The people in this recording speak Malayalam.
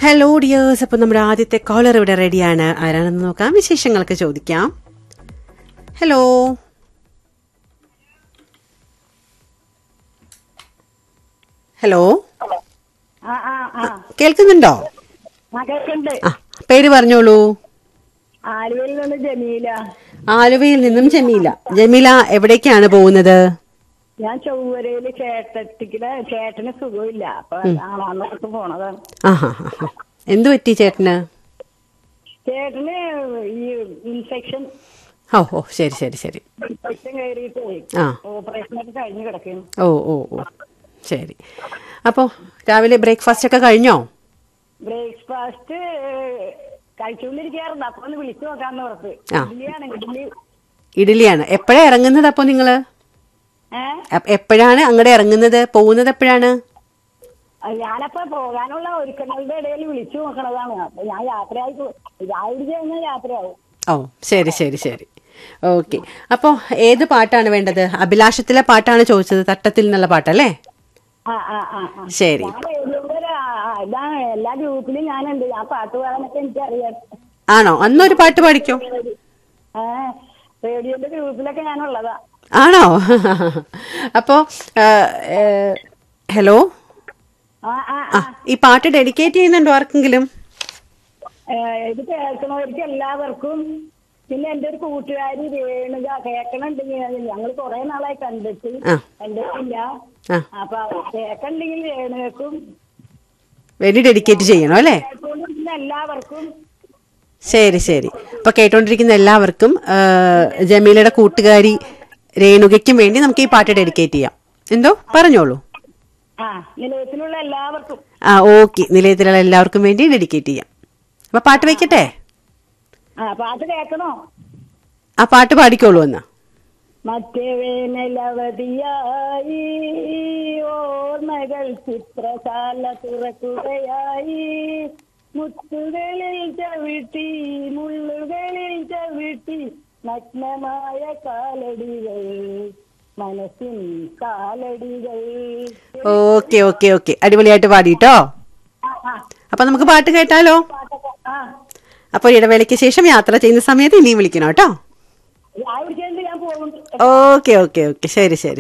ഹലോ ഡിയേഴ്സ് അപ്പൊ നമ്മുടെ ആദ്യത്തെ കോളർ ഇവിടെ റെഡിയാണ് ആരാണെന്ന് നോക്കാം വിശേഷങ്ങൾക്ക് ചോദിക്കാം ഹലോ ഹലോ ആ ആ ആ കേൾക്കുന്നുണ്ടോ ആ കേൾക്കുന്നുണ്ട് ആ പേര് പറഞ്ഞോളൂ ആലുവയിൽ നിന്ന് ജമീല ആലുവയിൽ നിന്നും ജമീല ജമീല എവിടേക്കാണ് പോകുന്നത് ഞാൻ ചൊവ്വരയില് ചേട്ടത്തിക്കിടെ ചേട്ടന് സുഖമില്ല അപ്പൊ ആളാന്നോട്ട് പോണതാണ് ആ ഹാ ഹാ ഹാ എന്തു പറ്റി ചേട്ടന് ചേട്ടന് ഈ ഇൻഫെക്ഷൻ ഓ ഓ ശരി ശരി ശരി ഇൻഫെക്ഷൻ കയറിയിട്ട് ആ ഓപ്പറേഷൻ ഒക്കെ കഴിഞ്ഞു കിടക്കുന്നു ഓ ഓ ഓ ശരി അപ്പോൾ രാവിലെ ബ്രേക്ക്ഫാസ്റ്റ് ഒക്കെ കഴിഞ്ഞോ ബ്രേക്ക്ഫാസ്റ്റ് കഴിച്ചുകൊണ്ടിരിക്കാറുണ്ട് അപ്പൊ ഒന്ന് വിളിച്ചു നോക്കാന്ന് ഓർത്ത് ആ. ഇഡ്ഡലിയാണ് ഇഡ്ഡലി ഇഡലിയാണ് എപ്പോഴാണ് ഇറങ്ങുന്നത് അപ്പോൾ നിങ്ങൾ ഏഹ് എപ്പോഴാണ് അങ്ങോട്ട് ഇറങ്ങുന്നത് പോകുന്നത് എപ്പോഴാണ് ഞാനപ്പോ പോകാനുള്ള ഒരുക്കങ്ങളുടെ ഇടയിൽ വിളിച്ചു നോക്കണതാണ് അപ്പൊ ഞാൻ യാത്രയായി പോ- രാവിലെ കഴിഞ്ഞാൽ യാത്രയാവും ഓ ശരി ശരി ശരി ഓക്കെ അപ്പോൾ ഏത് പാട്ടാണ് വേണ്ടത് അഭിലാഷത്തിലെ പാട്ടാണ് ചോദിച്ചത് തട്ടത്തിൽ എന്നുള്ള പാട്ടല്ലേ ആ ആ ആ ആ ശരി ഞാൻ റേഡിയോയുടെ ഒരു, ആ, ആ, ഇതാണ് എല്ലാ ഗ്രൂപ്പിലും ഞാനുണ്ട് ഞാൻ പാട്ട് പാടാനൊക്കെ എനിക്കറിയാം ആണോ അന്നൊരു പാട്ട് പാടിക്കോ ഏ റേഡിയോന്റെ ഗ്രൂപ്പിലൊക്കെ ഞാനുള്ളതാ ആണോ അപ്പോൾ ഹലോ ആ ആ ആ ഈ പാട്ട് ഡെഡിക്കേറ്റ് ചെയ്യുന്നുണ്ടോ ആർക്കെങ്കിലും ഏ, ഇത് കേൾക്കണവർക്ക് എല്ലാവർക്കും പിന്നെ എന്റെ ഒരു കൂട്ടുകാരി രേണുക കേൾക്കണുണ്ടെങ്കിൽ ഞങ്ങൾ കുറെ നാളായി കണ്ടിട്ട് ആ. കണ്ടിട്ടില്ല ആ അപ്പൊ കേൾക്കണ്ടെങ്കിൽ രേണുകക്കും വേണ്ടി ഡെഡിക്കേറ്റ് ചെയ്യണം അല്ലേ കേട്ടുകൊണ്ടിരിക്കുന്ന എല്ലാവർക്കും ശരി ശരി അപ്പൊ കേട്ടോണ്ടിരിക്കുന്ന എല്ലാവർക്കും ആ, ജമീലയുടെ കൂട്ടുകാരി രേണുകയ്ക്കും വേണ്ടി നമുക്ക് ഈ പാട്ട് ഡെഡിക്കേറ്റ് ചെയ്യാം എന്തോ പറഞ്ഞോളൂ ആ നിലയത്തിലുള്ള എല്ലാവർക്കും ആ ഓക്കെ നിലയത്തിലുള്ള എല്ലാവർക്കും വേണ്ടി ഡെഡിക്കേറ്റ് ചെയ്യാം അപ്പൊ പാട്ട് വെക്കട്ടെ ആ പാട്ട് കേൾക്കണോ ആ പാട്ട് പാടിക്കോളൂ എന്നാ മറ്റേ വേനലവധിയായി ഓർമ്മകൾ ചിത്രശാല തുറക്കുകയായി മുത്തുകളിൽ ചവിട്ടി മുള്ളുകളിൽ ചവിട്ടി നഗ്നമായ കാലടികൾ മനസ്സിൻ കാലടികൾ ഓക്കെ ഓക്കെ ഓക്കെ അടിപൊളിയായിട്ട് പാടിട്ടോ ആ, ആ, അപ്പൊ നമുക്ക് പാട്ട് കേട്ടാലോ പാട്ടൊക്കെ ആ അപ്പൊ ഇടവേളയ്ക്ക് ശേഷം യാത്ര ചെയ്യുന്ന സമയത്ത് ഇനിയും വിളിക്കണം കേട്ടോ രാവിലെ ഞാൻ പോകും ഓക്കെ ഓക്കെ ഓക്കെ ശരി ശരി